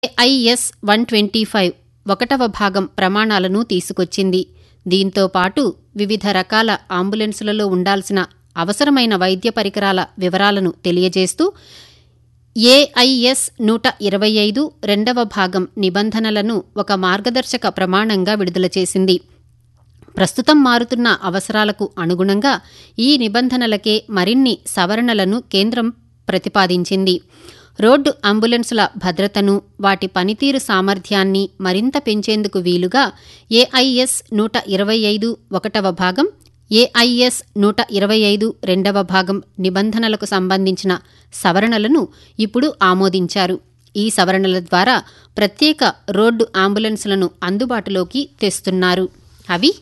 is one twenty five ఒకటవ భాగం ప్రమాణాలను తీసుకొచ్చింది దీంతో పాటు వివిధ రకాల అంబులెన్సులలో ఉండాల్సిన అవసరమైన వైద్య పరికరాల వివరాలను తెలియజేస్తూ ఏఐఎస్ నూట ఇరవై ఐదు రెండవ భాగం నిబంధనలను ఒక మార్గదర్శక ప్రమాణంగా విడుదల చేసింది ప్రస్తుతం మారుతున్న అవసరాలకు అనుగుణంగా ఈ నిబంధనలకే మరిన్ని సవరణలను కేంద్రం ప్రతిపాదించింది రోడ్డు అంబులెన్సుల భద్రతను వాటి పనితీరు సామర్థ్యాన్ని మరింత పెంచేందుకు వీలుగా ఏఐఎస్ నూట ఇరవై ఐదు ఒకటవ భాగం ఏఐఎస్ నూట ఇరవై ఐదు రెండవ భాగం నిబంధనలకు సంబంధించిన సవరణలను ఇప్పుడు ఆమోదించారు ఈ సవరణల ద్వారా ప్రత్యేక రోడ్డు అంబులెన్సులను అందుబాటులోకి తెస్తున్నారు అవి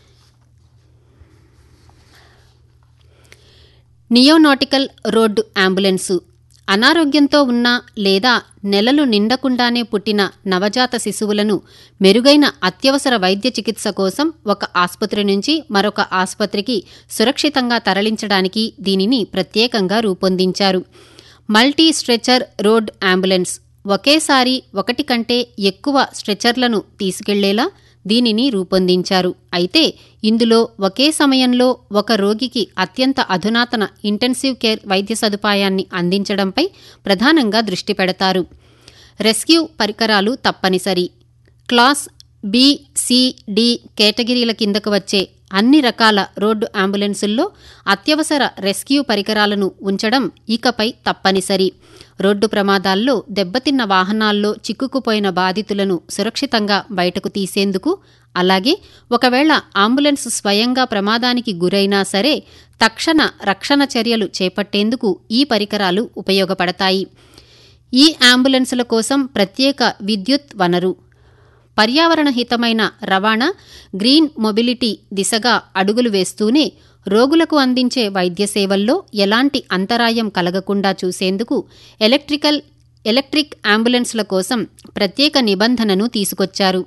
నియోనాటికల్ రోడ్డు అంబులెన్సు అనారోగ్యంతో ఉన్న లేదా నెలలు నిండకుండానే పుట్టిన నవజాత శిశువులను మెరుగైన అత్యవసర వైద్య చికిత్స కోసం ఒక ఆసుపత్రి నుంచి మరొక ఆసుపత్రికి సురక్షితంగా తరలించడానికి దీనిని ప్రత్యేకంగా రూపొందించారు మల్టీ స్ట్రెచర్ రోడ్ అంబులెన్స్ ఒకేసారి ఒకటి కంటే ఎక్కువ స్ట్రెచర్లను తీసుకెళ్లేలా దీనిని రూపొందించారు అయితే ఇందులో ఒకే సమయంలో ఒక రోగికి అత్యంత అధునాతన ఇంటెన్సివ్ కేర్ వైద్య సదుపాయాన్ని అందించడంపై ప్రధానంగా దృష్టి పెడతారు రెస్క్యూ పరికరాలు తప్పనిసరి క్లాస్ బి సి డి కేటగిరీల కిందకు వచ్చే అన్ని రకాల రోడ్డు అంబులెన్సుల్లో అత్యవసర రెస్క్యూ పరికరాలను ఉంచడం ఇకపై తప్పనిసరి రోడ్డు ప్రమాదాల్లో దెబ్బతిన్న వాహనాల్లో చిక్కుకుపోయిన బాధితులను సురక్షితంగా బయటకు తీసేందుకు అలాగే ఒకవేళ అంబులెన్స్ స్వయంగా ప్రమాదానికి గురైనా సరే తక్షణ రక్షణ చర్యలు చేపట్టేందుకు ఈ పరికరాలు ఉపయోగపడతాయి ఈ అంబులెన్సుల కోసం ప్రత్యేక విద్యుత్ వనరు పర్యావరణ హితమైన రవాణా గ్రీన్ మొబిలిటీ దిశగా అడుగులు వేస్తూనే రోగులకు అందించే వైద్య సేవల్లో ఎలాంటి అంతరాయం కలగకుండా చూసేందుకు ఎలక్ట్రికల్ ఎలక్ట్రిక్ అంబులెన్స్ల కోసం ప్రత్యేక నిబంధనను తీసుకొచ్చారు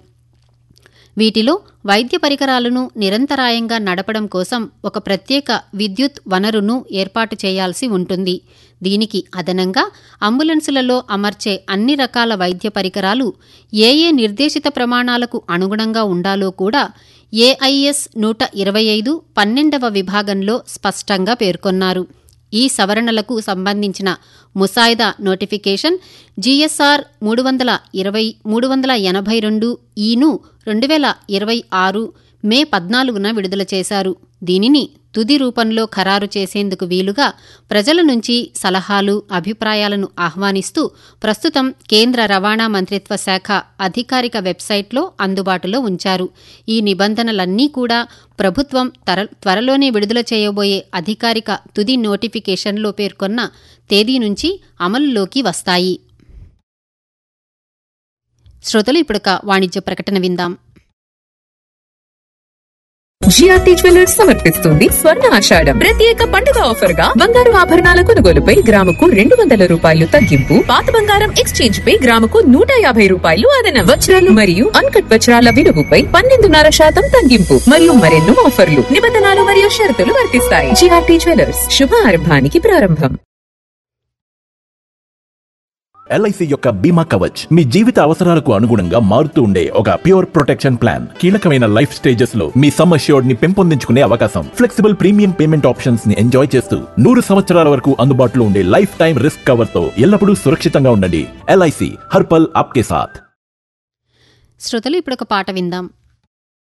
వీటిలో వైద్య పరికరాలను నిరంతరాయంగా నడపడం కోసం ఒక ప్రత్యేక విద్యుత్ వనరును ఏర్పాటు చేయాల్సి ఉంటుంది దీనికి అదనంగా అంబులెన్సులలో అమర్చే అన్ని రకాల వైద్య పరికరాలు ఏ ఏ నిర్దేశిత ప్రమాణాలకు అనుగుణంగా ఉండాలో కూడా ఏఐఎస్ నూట ఇరవై ఐదు పన్నెండవ విభాగంలో స్పష్టంగా పేర్కొన్నారు ఈ సవరణలకు సంబంధించిన ముసాయిదా నోటిఫికేషన్ జీఎస్ఆర్ మూడు వందల ఇరవై మూడు వందల ఎనభై రెండు ఈను రెండు వేల ఇరవై ఆరు మే పద్నాలుగున విడుదల చేశారు దీనిని తుది రూపంలో ఖరారు చేసేందుకు వీలుగా ప్రజల నుంచి సలహాలు అభిప్రాయాలను ఆహ్వానిస్తూ ప్రస్తుతం కేంద్ర రవాణా మంత్రిత్వ శాఖ అధికారిక వెబ్సైట్లో అందుబాటులో ఉంచారు ఈ నిబంధనలన్నీ కూడా ప్రభుత్వం త్వరలోనే విడుదల చేయబోయే అధికారిక తుది నోటిఫికేషన్లో పేర్కొన్న తేదీ నుంచి అమలులోకి వస్తాయి శ్రోతలు ఇప్పుడొక వాణిజ్య ప్రకటన విందాం జిఆర్టీ జ్యువెలర్స్ సమర్పిస్తుంది స్వర్ణ ఆషాఢం ప్రత్యేక పండుగ ఆఫర్ గా బంగారు ఆభరణాల కొనుగోలుపై గ్రాముకు రెండు వందల రూపాయలు తగ్గింపు పాత బంగారం ఎక్స్చేంజ్ పై గ్రాముకు నూట యాభై రూపాయలు అదనం వజ్రాలు మరియు అన్కట్ వజ్రాల విలువపై పన్నెండున్నర శాతం తగ్గింపు మరియు మరెన్నో ఆఫర్లు నిబంధనలు మరియు షరతులు వర్తిస్తాయి జిఆర్టీ జ్యువెలర్స్ శుభారంభానికి ప్రారంభం ఎల్ఐసి యొక్క బీమా కవచ్ మీ జీవిత అవసరాలకు అనుగుణంగా మారుతూ ఉండే ఒక ప్యూర్ ప్రొటెక్షన్ ప్లాన్ కీలకమైన లైఫ్ స్టేజెస్ లో మీ సమ్ అష్యూర్డ్ ని పెంపొందించుకునే అవకాశం ఫ్లెక్సిబుల్ ప్రీమియం పేమెంట్ ఆప్షన్స్ ని ఎంజాయ్ చేస్తూ నూరు సంవత్సరాల వరకు అందుబాటులో ఉండే లైఫ్ టైం రిస్క్ కవర్ తో ఎల్లప్పుడూ సురక్షితంగా ఉండండి ఎల్ఐసి హర్పల్ ఆప్కే సాథ్ శ్రోతలు ఇప్పుడొక పాట విందాం